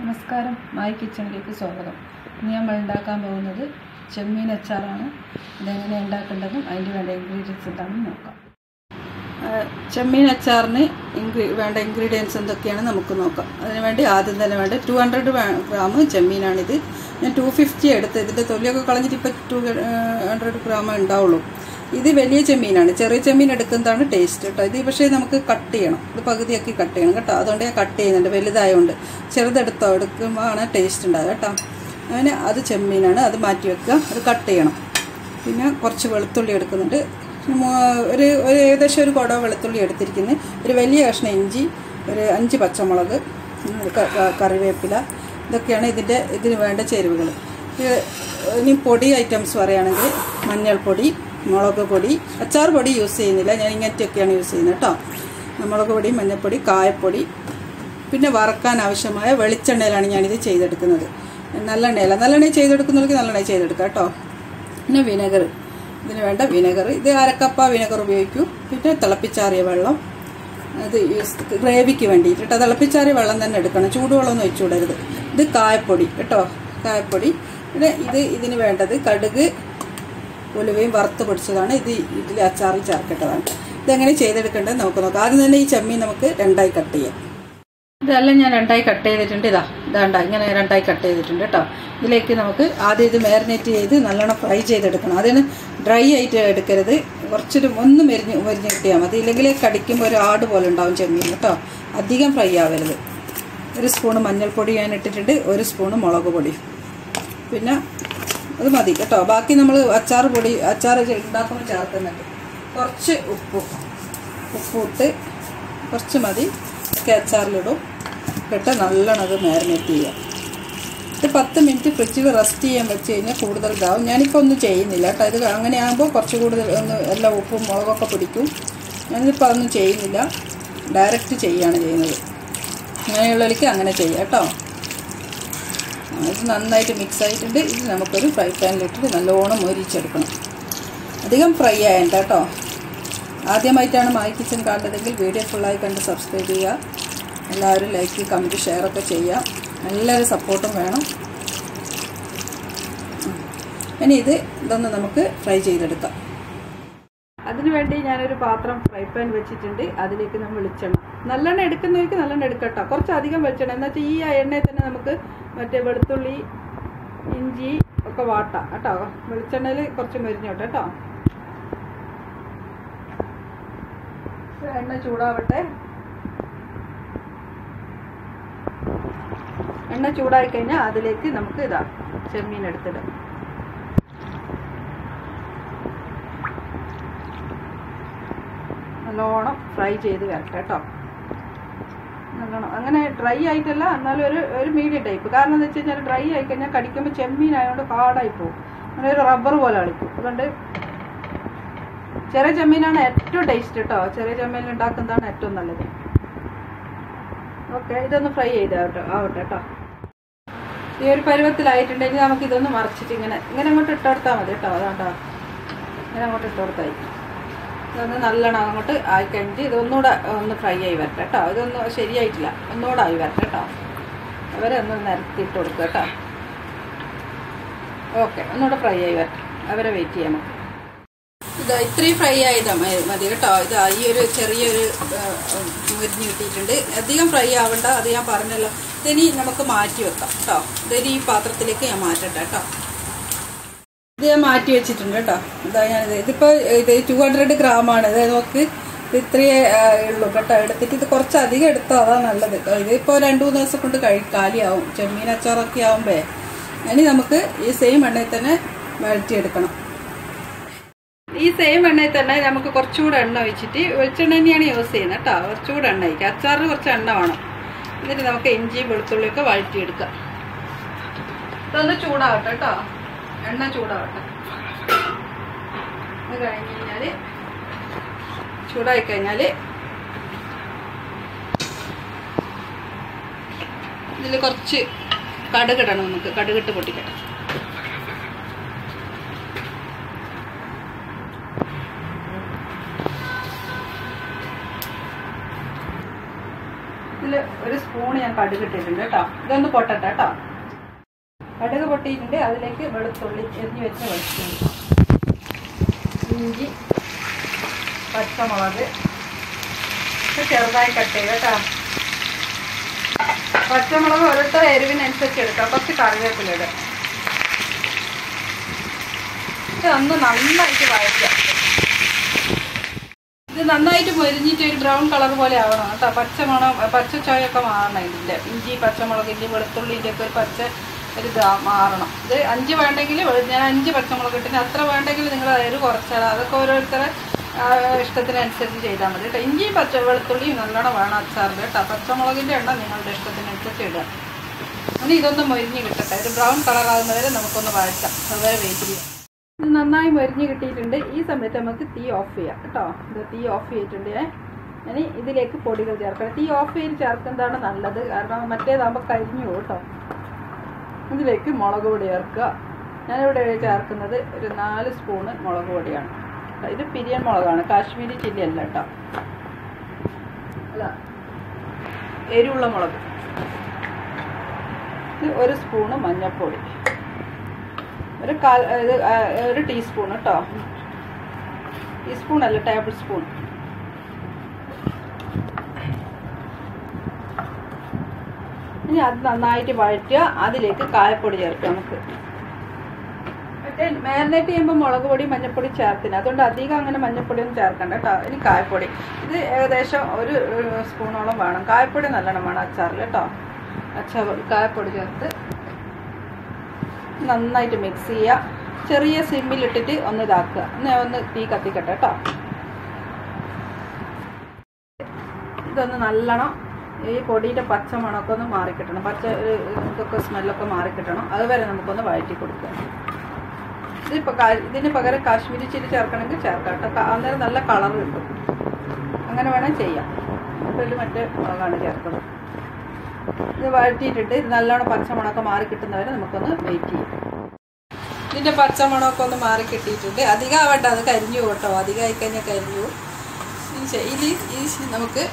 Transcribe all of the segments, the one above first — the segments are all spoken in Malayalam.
നമസ്കാരം മായി കിച്ചണിലേക്ക് സ്വാഗതം ഇന്ന് നമ്മൾ ഉണ്ടാക്കാൻ പോകുന്നത് ചെമ്മീൻ അച്ചാറാണ് ഇതെങ്ങനെ ഉണ്ടാക്കേണ്ടതും അതിന് വേണ്ട ഇൻഗ്രീഡിയൻസ് എന്താണെന്ന് നോക്കാം ആ, ചെമ്മീൻ അച്ചാറിന് ഇൻഗ്രീ വേണ്ട ഇൻഗ്രീഡിയൻസ് എന്തൊക്കെയാണ് നമുക്ക് നോക്കാം അതിന് വേണ്ടി ആദ്യം തന്നെ വേണ്ട ടു ഹൺഡ്രഡ് ഗ്രാം ചെമ്മീനാണിത് ഞാൻ ടു ഫിഫ്റ്റി എടുത്ത് ഇതിൻ്റെ തൊലിയൊക്കെ കളഞ്ഞിട്ട് ഇപ്പോൾ ടു ഹൺഡ്രഡ് ഗ്രാം ഉണ്ടാവുള്ളൂ ഇത് വലിയ ചെമ്മീനാണ് ചെറിയ ചെമ്മീൻ എടുക്കുന്നതാണ് ടേസ്റ്റ് കേട്ടോ ഇത് പക്ഷേ നമുക്ക് കട്ട് ചെയ്യണം ഇത് പകുതിയാക്കി കട്ട് ചെയ്യണം കേട്ടോ അതുകൊണ്ട് ഞാൻ കട്ട് ചെയ്യുന്നുണ്ട് വലുതായതുകൊണ്ട് ചെറുതെടുത്തോ എടുക്കുമ്പോൾ ആണ് ടേസ്റ്റ് ഉണ്ടാകുക കേട്ടോ അങ്ങനെ അത് ചെമ്മീനാണ് അത് മാറ്റി വെക്കുക അത് കട്ട് ചെയ്യണം പിന്നെ കുറച്ച് വെളുത്തുള്ളി എടുക്കുന്നുണ്ട് മൂ- ഒരു ഒരു ഏകദേശം ഒരു കുട വെളുത്തുള്ളി എടുത്തിരിക്കുന്നത് ഒരു വലിയ കഷ്ണം ഇഞ്ചി ഒരു അഞ്ച് പച്ചമുളക് ഉം, ക- ക- കറിവേപ്പില ഇതൊക്കെയാണ് ഇതിൻ്റെ ഇതിന് വേണ്ട ചേരുവകൾ ഇത് ഇനി പൊടി ഐറ്റംസ് പറയുകയാണെങ്കിൽ മഞ്ഞൾപ്പൊടി മുളക് പൊടി അച്ചാർ പൊടി യൂസ് ചെയ്യുന്നില്ല ഞാൻ ഇങ്ങനത്തെയൊക്കെയാണ് യൂസ് ചെയ്യുന്നത് കേട്ടോ മുളക് പൊടി മഞ്ഞൾപ്പൊടി കായപ്പൊടി പിന്നെ വറക്കാൻ ആവശ്യമായ വെളിച്ചെണ്ണയിലാണ് ഞാനിത് ചെയ്തെടുക്കുന്നത് നല്ലെണ്ണയല്ല നല്ലെണ്ണ ചെയ്തെടുക്കുന്നവർക്ക് നല്ലെണ്ണ ചെയ്തെടുക്കാം കേട്ടോ പിന്നെ വിനെഗർ ഇതിന് വേണ്ട വിനെഗർ ഇത് അരക്കപ്പ വിനെഗർ ഉപയോഗിക്കും പിന്നെ തിളപ്പിച്ചാറിയ വെള്ളം അത് യൂസ് ഗ്രേവിക്ക് വേണ്ടിയിട്ട് കേട്ടോ തിളപ്പിച്ചാറിയ വെള്ളം തന്നെ എടുക്കണം ചൂടുവെള്ളമൊന്നും ഒഴിച്ചു വിടരുത് ഇത് കായപ്പൊടി കേട്ടോ കായപ്പൊടി പിന്നെ ഇത് ഇതിന് വേണ്ടത് കടുക് ഉലുവയും വറുത്ത് പൊടിച്ചതാണ് ഇത് ഇതിൽ അച്ചാറിൽ ചേർക്കേണ്ടതാണ് ഇതെങ്ങനെ ചെയ്തെടുക്കേണ്ടത് നമുക്ക് നോക്കാം ആദ്യം തന്നെ ഈ ചെമ്മീൻ നമുക്ക് രണ്ടായി കട്ട് ചെയ്യാം ഇതെല്ലാം ഞാൻ രണ്ടായി കട്ട് ചെയ്തിട്ടുണ്ട് ഇതാ ഇതാണ്ട ഇങ്ങനെ രണ്ടായി കട്ട് ചെയ്തിട്ടുണ്ട് കേട്ടോ ഇതിലേക്ക് നമുക്ക് ആദ്യം ഇത് മാരിനേറ്റ് ചെയ്ത് നല്ലോണം ഫ്രൈ ചെയ്തെടുക്കണം അതിന് ഡ്രൈ ആയിട്ട് എടുക്കരുത് കുറച്ചൊരു ഒന്ന് മെരിഞ്ഞ് മെരിഞ്ഞ് കിട്ടിയാൽ മതി ഇല്ലെങ്കിൽ കടിക്കുമ്പോൾ ഒരു ആട് പോലെ ഉണ്ടാവും ചെമ്മീൻ കേട്ടോ അധികം ഫ്രൈ ആവരുത് ഒരു സ്പൂണ് മഞ്ഞൾപ്പൊടി ഞാൻ ഇട്ടിട്ടുണ്ട് ഒരു സ്പൂണ് മുളക് പൊടി പിന്നെ അത് മതി കേട്ടോ ബാക്കി നമ്മൾ അച്ചാർ പൊടി അച്ചാർ ഉണ്ടാക്കുമ്പോൾ ചേർക്കുന്നുണ്ട് കുറച്ച് ഉപ്പും ഉപ്പും ഇട്ട് കുറച്ച് മതി ഒക്കെ അച്ചാറിലിടും ഇട്ട് നല്ലോണം അത് മാരിനേറ്റ് ചെയ്യാം ഇത് പത്ത് മിനിറ്റ് ഫ്രിഡ്ജിൽ റെസ്റ്റ് ചെയ്യാൻ വെച്ച് കഴിഞ്ഞാൽ കൂടുതൽ ഇതാവും ഞാനിപ്പോൾ ഒന്നും ചെയ്യുന്നില്ല കേട്ടോ ഇത് അങ്ങനെ ആകുമ്പോൾ കുറച്ച് കൂടുതൽ ഒന്ന് എല്ലാ ഉപ്പും മുളകൊക്കെ പിടിക്കും ഞാനിതിപ്പോൾ അതൊന്നും ചെയ്യുന്നില്ല ഡയറക്റ്റ് ചെയ്യുകയാണ് ചെയ്യുന്നത് അങ്ങനെയുള്ളവർക്ക് അങ്ങനെ ചെയ്യാം കേട്ടോ ഇത് നന്നായിട്ട് മിക്സ് ആയിട്ടുണ്ട് ഇത് നമുക്കൊരു ഫ്രൈ പാനിലിട്ടിട്ട് നല്ലോണം മൊരിച്ചെടുക്കണം അധികം ഫ്രൈ ആയണ്ട കേട്ടോ ആദ്യമായിട്ടാണ് മായി കിച്ചൻ കാണുന്നതെങ്കിൽ വീഡിയോ ഫുള്ളായി കണ്ട് സബ്സ്ക്രൈബ് ചെയ്യുക എല്ലാവരും ലൈക്ക് കമൻറ്റ് ഷെയറൊക്കെ ചെയ്യുക നല്ലൊരു സപ്പോർട്ടും വേണം ഉം. ഇനി ഇത് ഇതൊന്ന് നമുക്ക് ഫ്രൈ ചെയ്തെടുക്കാം അതിനുവേണ്ടി ഞാനൊരു പാത്രം ഫ്രൈ പാൻ വെച്ചിട്ടുണ്ട് അതിലേക്ക് നമ്മൾ വെളിച്ചെണ്ണ നല്ലെണ്ണ എടുക്കുന്നവർക്ക് നല്ലെണ്ണ എടുക്കട്ടോ കുറച്ച് അധികം വെളിച്ചെണ്ണ എന്ന് വെച്ചാൽ ഈ എണ്ണയിൽ തന്നെ നമുക്ക് മറ്റേ വെളുത്തുള്ളി ഇഞ്ചി ഒക്കെ വാട്ടാം കേട്ടോ വെളിച്ചെണ്ണയിൽ കുറച്ച് മരിഞ്ഞോട്ടെ കേട്ടോ എണ്ണ ചൂടാവട്ടെ എണ്ണ ചൂടായി കഴിഞ്ഞാൽ അതിലേക്ക് നമുക്ക് ഇതാ ചെമ്മീൻ എടുത്തിടാം നല്ലോണം ഫ്രൈ ചെയ്ത് വരട്ടെ കേട്ടോ നല്ലോണം അങ്ങനെ ഡ്രൈ ആയിട്ടല്ല എന്നാലും ഒരു ഒരു മീഡിയം ടൈപ്പ് കാരണം എന്താ വെച്ച് കഴിഞ്ഞാൽ ഡ്രൈ ആയി കഴിഞ്ഞാൽ കടിക്കുമ്പോൾ ചെമ്മീൻ ആയതുകൊണ്ട് ഹാർഡായി പോകും അങ്ങനെ ഒരു റബ്ബർ പോലെ കളിക്കും അതുകൊണ്ട് ചെറിയ ചെമ്മീനാണ് ഏറ്റവും ടേസ്റ്റ് കേട്ടോ ചെറിയ ചെമ്മീൻ ഉണ്ടാക്കുന്നതാണ് ഏറ്റവും നല്ലത് ഓക്കെ ഇതൊന്ന് ഫ്രൈ ചെയ്താവട്ടെ ആവട്ടെ കേട്ടോ ഈ ഒരു പരുവത്തിലായിട്ടുണ്ടെങ്കിൽ നമുക്ക് ഇതൊന്ന് മറിച്ചിട്ട് ഇങ്ങനെ ഇങ്ങനെ അങ്ങോട്ട് ഇട്ടുകൊടുത്താൽ മതി കേട്ടോ അതാണ്ടോ ഇങ്ങനെ അങ്ങോട്ട് ഇട്ടുകൊടുത്തായി ഇതൊന്ന് നല്ലോണം അങ്ങോട്ട് ആയി കഴിഞ്ഞിട്ട് ഇതൊന്നുകൂടെ ഒന്ന് ഫ്രൈ ആയി വരട്ടെ കേട്ടോ ഇതൊന്നും ശരിയായിട്ടില്ല ഒന്നുകൂടെ ആയി വരട്ടെ കേട്ടോ അവരെ ഒന്ന് നിരത്തി ഇട്ട് കൊടുക്കുക കേട്ടോ ഓക്കെ ഒന്നുകൂടെ ഫ്രൈ ആയി വരട്ടെ അവരെ വെയിറ്റ് ചെയ്യാം നമുക്ക് ഇത് ഇത്രയും ഫ്രൈ ആയതാ മതി മതി കേട്ടോ ഇത് ഈ ഒരു ചെറിയൊരു മുരിഞ്ഞ് കിട്ടിയിട്ടുണ്ട് അധികം ഫ്രൈ ആവണ്ട അത് ഞാൻ പറഞ്ഞല്ലോ ഇതിനി നമുക്ക് മാറ്റി വെക്കാം കേട്ടോ ഇതിനി ഈ പാത്രത്തിലേക്ക് ഞാൻ മാറ്റട്ടെ കേട്ടോ ഇത് ഞാൻ മാറ്റി വെച്ചിട്ടുണ്ട് കേട്ടോ ഇതാ ഞാൻ ഇതിപ്പോൾ ഇത് ടു ഹൺഡ്രഡ് ഗ്രാമാണ് ഇത് നോക്ക് ഇത് ഇത്രയേ ആ, ഉള്ളൂ കേട്ടോ എടുത്തിട്ട് ഇത് കുറച്ച് അധികം എടുത്തോ അതാ നല്ലത് ഇതിപ്പോൾ രണ്ട് മൂന്ന് ദിവസം കൊണ്ട് കഴി കാലിയാവും ചെമ്മീൻ അച്ചാറൊക്കെ ആവുമ്പേ ഇനി നമുക്ക് ഈ സെയിം എണ്ണയിൽ തന്നെ വഴറ്റിയെടുക്കണം ഈ സെയിം എണ്ണയിൽ തന്നെ നമുക്ക് കുറച്ചുകൂടെ എണ്ണ ഒഴിച്ചിട്ട് വെളിച്ചെണ്ണ തന്നെയാണ് യൂസ് ചെയ്യുന്നത് കേട്ടോ കുറച്ചുകൂടെ എണ്ണ ഒഴിക്കുക അച്ചാറിന് കുറച്ച് എണ്ണ വേണം എന്നിട്ട് നമുക്ക് ഇഞ്ചി വെളുത്തുള്ളിയൊക്കെ വഴറ്റിയെടുക്കാം ഇതൊന്ന് ചൂടാവട്ടെ കേട്ടോ എണ്ണ ചൂടാവട്ടെ അത് കഴിഞ്ഞ് കഴിഞ്ഞാൽ ചൂടായി കഴിഞ്ഞാൽ ഇതിൽ കുറച്ച് കടുകിടണം നമുക്ക് കടുകിട്ട് പൊട്ടിക്കണം ഇതിൽ ഒരു സ്പൂൺ ഞാൻ കടുക് ഇട്ടിട്ടുണ്ട് കേട്ടോ ഇതൊന്ന് പൊട്ടട്ടെ കേട്ടോ കടുക് പൊട്ടിയിട്ടുണ്ട് അതിലേക്ക് വെളുത്തുള്ളി എരിഞ്ഞ് വെച്ച വെളുത്തുള്ളി ഇഞ്ചി പച്ചമുളക് ഇത് ചെറുതായി കട്ട് ചെയ്യുക കേട്ടോ പച്ചമുളക് ഓരോരുത്തർ എരിവിനനുസരിച്ച് എടുക്കാം കുറച്ച് കറിവേപ്പില ഇടുക ഇത് ഒന്ന് നന്നായിട്ട് വഴറ്റാം ഇത് നന്നായിട്ട് മൊരിഞ്ഞിട്ട് ഒരു ബ്രൗൺ കളർ പോലെ ആവണം കേട്ടോ പച്ചമണം പച്ച ചോയൊക്കെ മാറണം ഇതിൻ്റെ ഇഞ്ചി പച്ചമുളകിൻ്റെ വെളുത്തുള്ളിൻ്റെ ഒക്കെ ഒരു പച്ച ഒരു ഇതാ മാറണം ഇത് അഞ്ച് വേണ്ടെങ്കിൽ വെളു- ഞാൻ അഞ്ച് പച്ചമുളക് ഇട്ടിന് അത്ര വേണ്ടെങ്കിൽ നിങ്ങൾ എരിവ് കുറച്ചാൽ അതൊക്കെ ഓരോരുത്തരെ ആ, ഇഷ്ടത്തിനനുസരിച്ച് ചെയ്താൽ മതി കേട്ടോ ഇഞ്ചിയും പച്ച വെളുത്തുള്ളിയും നല്ലോണം വേണം അച്ചാറിൽ കേട്ടോ പച്ചമുളകിൻ്റെ എണ്ണ നിങ്ങളുടെ ഇഷ്ടത്തിനനുസരിച്ച് ഇടുക ഇനി ഇതൊന്ന് മൊരിഞ്ഞ് കിട്ടട്ടെ ഒരു ബ്രൗൺ കളർ ആകുന്നവരെ നമുക്കൊന്ന് വഴറ്റാം അതുവരെ വെയിറ്റ് ചെയ്യാം ഇത് നന്നായി മൊരിഞ്ഞ് കിട്ടിയിട്ടുണ്ട് ഈ സമയത്ത് നമുക്ക് തീ ഓഫ് ചെയ്യാം കേട്ടോ ഇത് തീ ഓഫ് ചെയ്തിട്ടുണ്ട് ഇനി ഇതിലേക്ക് പൊടികൾ ചേർക്കണം തീ ഓഫ് ചെയ്ത് ചേർക്കുന്നതാണ് നല്ലത് കാരണം മറ്റേതാകുമ്പോൾ കരിഞ്ഞു പോകും കേട്ടോ ഇതിലേക്ക് മുളക് പൊടി ചേർക്കുക ഞാനിവിടെ ചേർക്കുന്നത് ഒരു നാല് സ്പൂണ് മുളക് പൊടിയാണ് ഇത് പിരിയൻ മുളകാണ് കാശ്മീരി ചില്ലി അല്ല കേട്ടോ അല്ല എരിവുള്ള മുളക് ഇത് ഒരു സ്പൂണ് മഞ്ഞൾപ്പൊടി ഒരു കാൽ ഇത് ആ, ഒരു ടീസ്പൂൺ കേട്ടോ ടീസ്പൂൺ അല്ല ടേബിൾ സ്പൂൺ ഇനി അത് നന്നായിട്ട് വഴറ്റുക അതിലേക്ക് കായപ്പൊടി ചേർക്കുക നമുക്ക് മറ്റേ മാരിനേറ്റ് ചെയ്യുമ്പോൾ മുളക് പൊടി മഞ്ഞൾപ്പൊടി ചേർത്തിന് അതുകൊണ്ട് അധികം അങ്ങനെ മഞ്ഞൾപ്പൊടി ഒന്നും ചേർക്കണ്ട കേട്ടോ ഇനി കായപ്പൊടി ഇത് ഏകദേശം ഒരു ഏഹ്, സ്പൂണോളം വേണം കായപ്പൊടി നല്ലോണം വേണം അച്ചാറിൽ കേട്ടോ അച്ചാർ കായപ്പൊടി ചേർത്ത് നന്നായിട്ട് മിക്സ് ചെയ്യുക ചെറിയ സിമ്മിലിട്ടിട്ട് ഒന്ന് ഇതാക്കുക ഒന്ന് ഒന്ന് തീ കത്തിക്കട്ടെ കേട്ടോ ഇതൊന്ന് നല്ലോണം ഈ പൊടിയുടെ പച്ച മണമൊക്കെ ഒന്ന് മാറിക്കിട്ടണം പച്ച ഒരു ഇതൊക്കെ സ്മെല്ലൊക്കെ മാറിക്കിട്ടണം അതുവരെ നമുക്കൊന്ന് വഴറ്റി കൊടുക്കുക ഇതിപ്പോൾ ഇതിന് പകരം കാശ്മീരി ചില്ലി ചേർക്കണമെങ്കിൽ ചേർക്കാം കേട്ടോ ക- അന്നേരം നല്ല കളർ കിട്ടും അങ്ങനെ വേണം ചെയ്യാം അപ്പോൾ ഇതിൽ മറ്റേ മുളകാണ് ചേർക്കുന്നത് ഇത് വഴറ്റിയിട്ടിട്ട് ഇത് നല്ലോണം പച്ചമണമൊക്കെ മാറി കിട്ടുന്നവരെ നമുക്കൊന്ന് വെയിറ്റ് ചെയ്യാം ഇതിൻ്റെ പച്ചമണമൊക്കെ ഒന്ന് മാറി കിട്ടിയിട്ടുണ്ട് അധികം ആവണ്ട അത് കരിഞ്ഞു പോകും കേട്ടോ അധികമായി കഴിഞ്ഞാൽ കരിഞ്ഞു പോകും. ഇനി ശ- ഇനി ഈ ശ- നമുക്ക്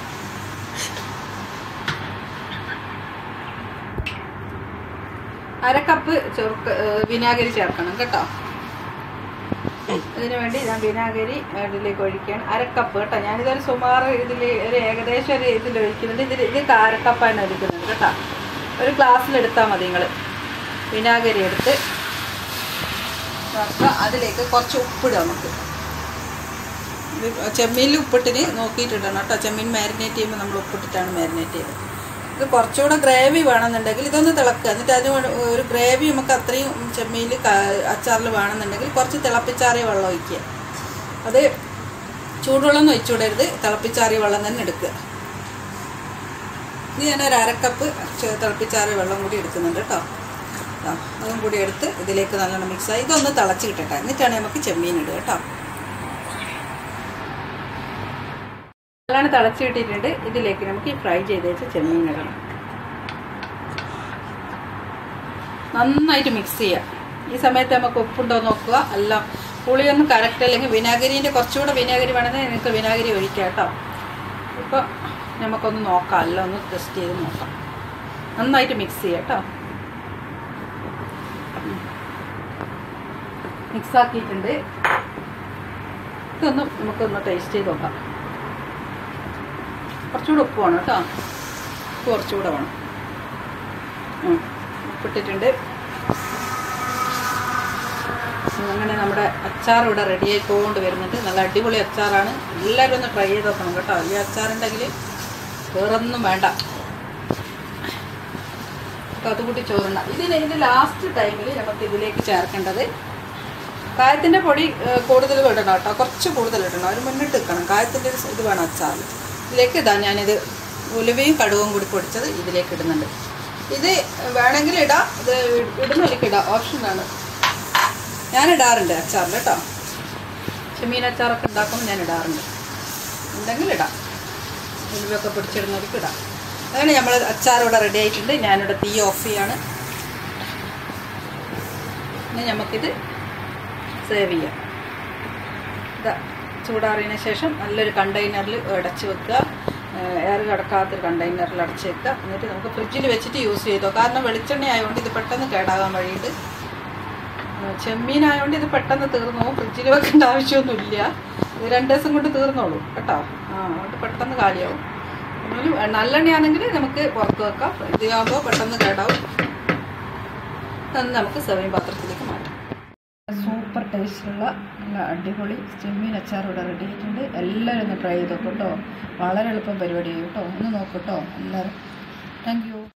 അരക്കപ്പ് ചെറുക്ക് ഏഹ് വിനാഗിരി ചേർക്കണം കേട്ടോ ഇതിനു വേണ്ടി ഞാൻ വിനാഗിരി ഇതിലേക്ക് ഒഴിക്കാൻ അരക്കപ്പ് കേട്ടോ ഞാനിതൊരു സുമാർ ഇതിൽ ഒരു ഏകദേശം ഒരു ഇതിൽ ഒഴിക്കുന്നുണ്ട് ഇതിൽ ഇത് അരക്കപ്പാണ് ഒഴിക്കുന്നുണ്ട് കേട്ടോ ഒരു ഗ്ലാസ്സിലെടുത്താൽ മതി നിങ്ങൾ വിനാഗിരി എടുത്ത് ചേർക്കുക അതിലേക്ക് കുറച്ച് ഉപ്പിടുക നമുക്ക് ഇത് ചെമ്മീനിൽ ഉപ്പിട്ടിന് നോക്കിയിട്ടിടണം കേട്ടോ ചെമ്മീൻ മാരിനേറ്റ് ചെയ്യുമ്പോൾ നമ്മൾ ഉപ്പിട്ടിട്ടാണ് മാരിനേറ്റ് ചെയ്യുന്നത് ഇത് കുറച്ചുകൂടെ ഗ്രേവി വേണമെന്നുണ്ടെങ്കിൽ ഇതൊന്ന് തിളക്കുക എന്നിട്ട് അതിന് വേണ്ടി ഒരു ഗ്രേവി നമുക്ക് അത്രയും ചെമ്മീനിൽ അച്ചാറിൽ വേണമെന്നുണ്ടെങ്കിൽ കുറച്ച് തിളപ്പിച്ചാറിയ വെള്ളം ഒഴിക്കുക അത് ചൂടുവെള്ളം ഒന്നും ഒഴിച്ചുവിടരുത് തിളപ്പിച്ചാറിയ വെള്ളം തന്നെ എടുക്കുക ഇനി ഞാൻ ഒരു അരക്കപ്പ് ചെ- തിളപ്പിച്ചാറിയ വെള്ളം കൂടി എടുക്കുന്നുണ്ട് കേട്ടോ ആ, അതും കൂടി എടുത്ത് ഇതിലേക്ക് നല്ലോണം മിക്സായി ഇതൊന്ന് തിളച്ച് കിട്ടട്ടെ എന്നിട്ടാണ് നമുക്ക് ചെമ്മീൻ ഇടുക കേട്ടോ നല്ലോണം തിളച്ച് കിട്ടിയിട്ടുണ്ട് ഇതിലേക്ക് നമുക്ക് ഈ ഫ്രൈ ചെയ്ത് വെച്ച ചെമ്മീൻ ഇടണം നന്നായിട്ട് മിക്സ് ചെയ്യാം ഈ സമയത്ത് നമുക്ക് ഉപ്പുണ്ടോ എന്ന് നോക്കുക എല്ലാം പുളിയൊന്നും കറക്റ്റ് അല്ലെങ്കിൽ വിനാഗിരീൻ്റെ കുറച്ചുകൂടെ വിനാഗിരി വേണമെങ്കിൽ നിങ്ങൾക്ക് വിനാഗിരി ഒഴിക്കാം കേട്ടോ ഇപ്പോൾ നമുക്കൊന്ന് നോക്കാം എല്ലാം ഒന്ന് ടെസ്റ്റ് ചെയ്ത് നോക്കാം നന്നായിട്ട് മിക്സ് ചെയ്യാം കേട്ടോ മിക്സ് ആക്കിയിട്ടുണ്ട് ഇതൊന്ന് നമുക്കൊന്ന് ടേസ്റ്റ് ചെയ്ത് നോക്കാം കുറച്ചുകൂടെ ഉപ്പ് വേണം കേട്ടോ ഉപ്പ് കുറച്ചുകൂടെ വേണം ഉം. ഉപ്പിട്ടിട്ടുണ്ട് അങ്ങനെ നമ്മുടെ അച്ചാർ ഇവിടെ റെഡി ആയിക്കൊണ്ട് വരുന്നുണ്ട് നല്ല അടിപൊളി അച്ചാറാണ് എല്ലാവരും ഒന്ന് ട്രൈ ചെയ്ത് നോക്കണം കേട്ടോ ഈ അച്ചാറുണ്ടെങ്കിൽ വേറൊന്നും വേണ്ട അപ്പോൾ അതുകൂട്ടി ചോറുണ്ട ഇതിന് ഇതിൻ്റെ ലാസ്റ്റ് ടൈമിൽ നമുക്ക് ഇതിലേക്ക് ചേർക്കേണ്ടത് കായത്തിൻ്റെ പൊടി ഏഹ്, കൂടുതൽ ഇടണം കേട്ടോ കുറച്ച് കൂടുതൽ ഇടണം ഒരു മുന്നിട്ട് നിൽക്കണം കായത്തിൻ്റെ ഒരു ഇത് വേണം അച്ചാറിൽ ഇതിലേക്ക് ഇതാ ഞാനിത് ഉലുവയും കടുവും കൂടി പൊടിച്ചത് ഇതിലേക്ക് ഇടുന്നുണ്ട് ഇത് വേണമെങ്കിൽ ഇടാം ഇത് ഇടുന്നിലേക്ക് ഇടാം ഓപ്ഷനാണ് ഞാൻ ഇടാറുണ്ട് അച്ചാറിൽ കേട്ടോ ചെമ്മീൻ അച്ചാറൊക്കെ ഉണ്ടാക്കുമ്പോൾ ഞാൻ ഇടാറുണ്ട് ഉണ്ടെങ്കിൽ ഇടാം ഉലുവയൊക്കെ പൊടിച്ചിടുന്നവർക്ക് ഇടാം അങ്ങനെ നമ്മൾ അച്ചാർ ഇവിടെ റെഡി ആയിട്ടുണ്ട് ഞാനിവിടെ തീ ഓഫ് ചെയ്യാണ് ഇനി നമുക്കിത് സേവ് ചെയ്യാം ഇതാ ചൂടാറിയതിന് ശേഷം നല്ലൊരു കണ്ടെയ്നറിൽ അടച്ച് വെക്കുക എയർ കിടക്കാത്തൊരു കണ്ടെയ്നറിൽ അടച്ചേക്കുക എന്നിട്ട് നമുക്ക് ഫ്രിഡ്ജിൽ വെച്ചിട്ട് യൂസ് ചെയ്തോ കാരണം വെളിച്ചെണ്ണ ആയതുകൊണ്ട് ഇത് പെട്ടെന്ന് കേടാകാൻ വഴിയുണ്ട് ചെമ്മീനായതുകൊണ്ട് ഇത് പെട്ടെന്ന് തീർന്നു പോകും ഫ്രിഡ്ജിൽ വെക്കേണ്ട ആവശ്യമൊന്നുമില്ല ഇത് രണ്ട് ദിവസം കൊണ്ട് തീർന്നോളൂ കേട്ടോ ആ അതുകൊണ്ട് പെട്ടെന്ന് കാലിയാവും എന്നാലും നല്ലെണ്ണയാണെങ്കിൽ നമുക്ക് പുറത്ത് വെക്കാം ഇതിലാകുമ്പോൾ പെട്ടെന്ന് കേടാവും അത് നമുക്ക് സെർവിങ് പാത്രത്തിലേക്ക് മാറ്റാം സൂപ്പർ ടേസ്റ്റുള്ള നല്ല അടിപൊളി ചെമ്മീൻ അച്ചാർ ഇവിടെ റെഡി ആയിട്ടുണ്ട് എല്ലാവരും ഒന്ന് ട്രൈ ചെയ്ത് നോക്കും കേട്ടോ വളരെ എളുപ്പം പരിപാടി ചെയ്യും കേട്ടോ ഒന്ന് നോക്കട്ടോ എല്ലാവരും താങ്ക് യു